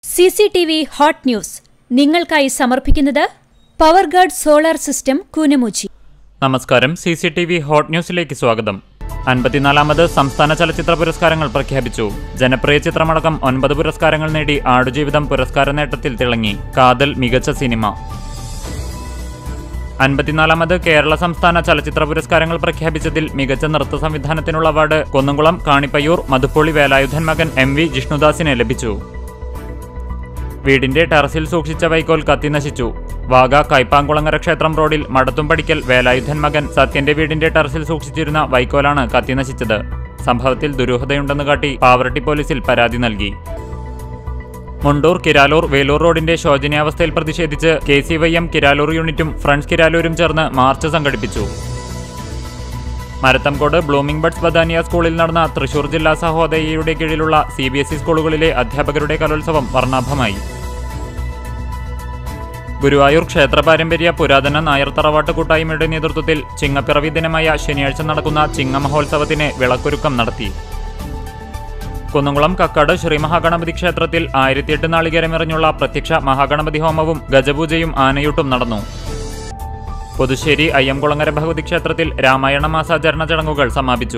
C C T V hot news നിങ്ങൾക്കായി സമർപ്പിക്കുന്നത് power guard solar system Koonamuchi നമസ്കാരം C C T V hot ന്യൂസിലേക്ക് സ്വാഗതം അൻപത്തിനാലാമത് സംസ്ഥാന ചലച്ചിത്ര പുരസ്കാരങ്ങൾ പ്രഖ്യാപിച്ചു ജനപ്രിയ ചിത്രമടക്കം ഒൻപത് പുരസ്കാരങ്ങൾ നേടി ആടുജീവിതം പുരസ്കാര നേട്ടത്തിൽ തിളങ്ങി കാതൽ മികച്ച സിനിമ അൻപത്തിനാലാമത് കേരള സംസ്ഥാന ചലച്ചിത്ര പുരസ്കാരങ്ങൾ പ്രഖ്യാപിച്ചതിൽ മികച്ച നൃത്ത സംവിധാനത്തിനുള്ള അവാർഡ് കുന്നംകുളം കാണിപ്പയ്യൂർ മധുപ്പൊളി വേലായുധൻ മകൻ എം വി ജിഷ്ണുദാസിന് ലഭിച്ചു വീടിന്റെ ടെറസിൽ സൂക്ഷിച്ച വൈക്കോൽ കത്തിനശിച്ചു വാഗ കൈപ്പാങ്കുളങ്ങര ക്ഷേത്രം റോഡിൽ മടത്തുംപടിക്കൽ വേലായുധൻ മകൻ സത്യന്റെ വീടിന്റെ ടെറസിൽ സൂക്ഷിച്ചിരുന്ന വൈക്കോലാണ് കത്തിനശിച്ചത് സംഭവത്തിൽ ദുരൂഹതയുണ്ടെന്ന് കാട്ടി പാവറട്ടി പോലീസിൽ പരാതി നൽകി മുണ്ടൂർ കിരാലൂർ വേലൂർ റോഡിന്റെ ശോചനീയാവസ്ഥയിൽ പ്രതിഷേധിച്ച് K C Y M Kiraloor യൂണിറ്റും ഫ്രണ്ട്സ് കിരാലൂരും ചേർന്ന് മാർച്ച് സംഘടിപ്പിച്ചു മരത്തംകോട് ബ്ലൂമിംഗ് ബഡ്സ് ബദാനിയ സ്കൂളിൽ നടന്ന തൃശൂർ ജില്ലാ സഹോദയയുടെ കീഴിലുള്ള സി ബി എസ് ഇ സ്കൂളുകളിലെ അധ്യാപകരുടെ കലോത്സവം വർണ്ണാഭമായി ഗുരുവായൂർ ക്ഷേത്ര പാരമ്പര്യ പുരാതന നായർ തറവാട്ട് കൂട്ടായ്മയുടെ നേതൃത്വത്തിൽ ചിങ്ങപ്പിറവി ദിനമായ ശനിയാഴ്ച നടക്കുന്ന ചിങ്ങ മഹോത്സവത്തിന് വിളക്കൊരുക്കം നടത്തി കുന്നംകുളം കക്കാട് ശ്രീ മഹാഗണപതി ക്ഷേത്രത്തിൽ ആയിരത്തിയെട്ട് നാളികേരമിറഞ്ഞുള്ള പ്രത്യക്ഷ മഹാഗണപതി ഹോമവും ഗജപൂജയും ആനയൂട്ടും നടന്നു പുതുശ്ശേരി അയ്യംകുളങ്ങര ഭഗവതി ക്ഷേത്രത്തിൽ രാമായണ മാസാചരണ ചടങ്ങുകൾ സമാപിച്ചു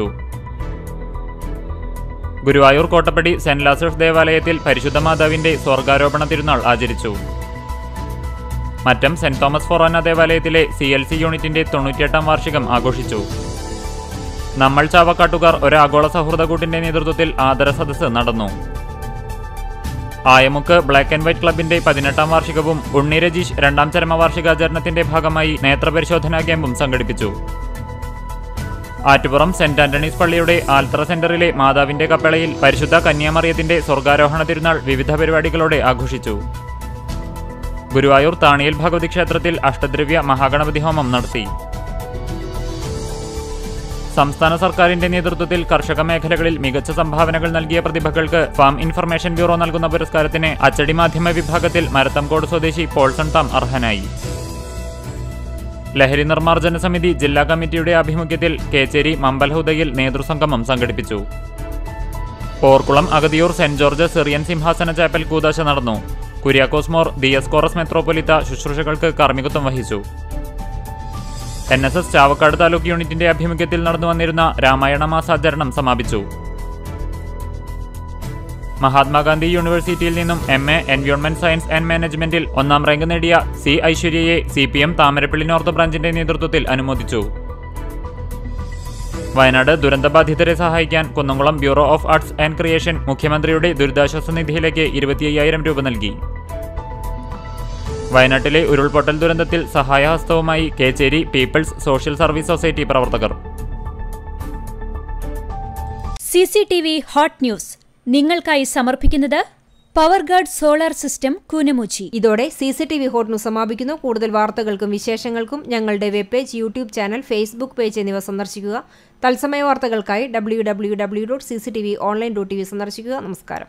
ഗുരുവായൂർ കോട്ടപ്പടി സെന്റ് ലാസേഴ്സ് ദേവാലയത്തിൽ പരിശുദ്ധ മാതാവിന്റെ സ്വർഗാരോപണ തിരുനാൾ ആചരിച്ചു മറ്റം സെന്റ് തോമസ് ഫൊറോന ദേവാലയത്തിലെ സി എൽ സി യൂണിറ്റിന്റെ തൊണ്ണൂറ്റിയെട്ടാം വാർഷികം ആഘോഷിച്ചു നമ്മൾ ചാവക്കാട്ടുകാർ ഒരു ആഗോള സൗഹൃദ കൂട്ടിന്റെ നേതൃത്വത്തിൽ ആദര സദസ്സ് നടന്നു ആയമുക്ക് ബ്ലാക്ക് ആൻഡ് വൈറ്റ് ക്ലബിന്റെ പതിനെട്ടാം വാർഷികവും ഉണ്ണി രജീഷ് രണ്ടാം ചരമവാർഷികാചരണത്തിന്റെ ഭാഗമായി നേത്രപരിശോധനാ ക്യാമ്പും സംഘടിപ്പിച്ചു ആറ്റുപുറം സെന്റ് ആന്റണീസ് പള്ളിയുടെ ആൽത്തറ സെന്ററിലെ മാതാവിന്റെ കപ്പളയിൽ പരിശുദ്ധ കന്യാമറിയത്തിന്റെ സ്വർഗാരോഹണ തിരുനാൾ വിവിധ പരിപാടികളോടെ ആഘോഷിച്ചു ഗുരുവായൂർ താണിയിൽ ഭഗവതി ക്ഷേത്രത്തിൽ അഷ്ടദ്രവ്യ മഹാഗണപതി ഹോമം നടത്തി സംസ്ഥാന സർക്കാരിന്റെ നേതൃത്വത്തിൽ കർഷക മേഖലകളിൽ മികച്ച സംഭാവനകൾ നൽകിയ പ്രതിഭകൾക്ക് ഫാം ഇൻഫർമേഷൻ ബ്യൂറോ നൽകുന്ന പുരസ്കാരത്തിന് അച്ചടി മാധ്യമ വിഭാഗത്തിൽ മരത്തംകോട് സ്വദേശി പോൾസൺ താം അർഹനായി ലഹരി നിർമ്മാർജ്ജന സമിതി ജില്ലാ കമ്മിറ്റിയുടെ ആഭിമുഖ്യത്തിൽ കേച്ചേരി മമ്പൽഹുദയിൽ നേതൃസംഗമം സംഘടിപ്പിച്ചു Porkulam Agathiyur saint George Syrian സിംഹാസന ചാപ്പൽ കൂതാശ നടന്നു കുര്യാക്കോസ് മോർ ദിയസ്കോറസ് മെത്രോപൊലിത്ത ശുശ്രൂഷകൾക്ക് കാർമ്മികത്വം വഹിച്ചു N S S Chavakkad taluk യൂണിറ്റിന്റെ ആഭിമുഖ്യത്തിൽ നടന്നു വന്നിരുന്ന രാമായണ മാസാചരണം സമാപിച്ചു മഹാത്മാഗാന്ധി യൂണിവേഴ്സിറ്റിയിൽ നിന്നും M A environment science and മാനേജ്മെന്റിൽ ഒന്നാം റാങ്ക് നേടിയ സി ഐശ്വര്യയെ C P M Thamarappally north ബ്രാഞ്ചിന്റെ നേതൃത്വത്തിൽ അനുമോദിച്ചു വയനാട് ദുരന്തബാധിതരെ സഹായിക്കാൻ Kunnamkulam bureau of arts and creation മുഖ്യമന്ത്രിയുടെ ദുരിതാശ്വാസ നിധിയിലേക്ക് ഇരുപത്തിയ്യായിരം രൂപ നൽകി വയനാട്ടിലെ ഉരുൾപൊട്ടൽ ദുരന്തത്തിൽ സഹായഹസ്തവുമായി Kechery people's social service society പ്രവർത്തകർ C C T V hot news നിങ്ങൾക്കായി സമർപ്പിക്കുന്നത് power guard solar system Koonamuchi ഇതോടെ C C T V hot news സമാപിക്കുന്നു കൂടുതൽ വാർത്തകൾക്കും വിശേഷങ്ങൾക്കും ഞങ്ങളുടെ web page YouTube channel Facebook page എന്നിവ സന്ദർശിക്കുക തത്സമയ വാർത്തകൾക്കായി W W W dot C C T V online dot T V സന്ദർശിക്കുക നമസ്കാരം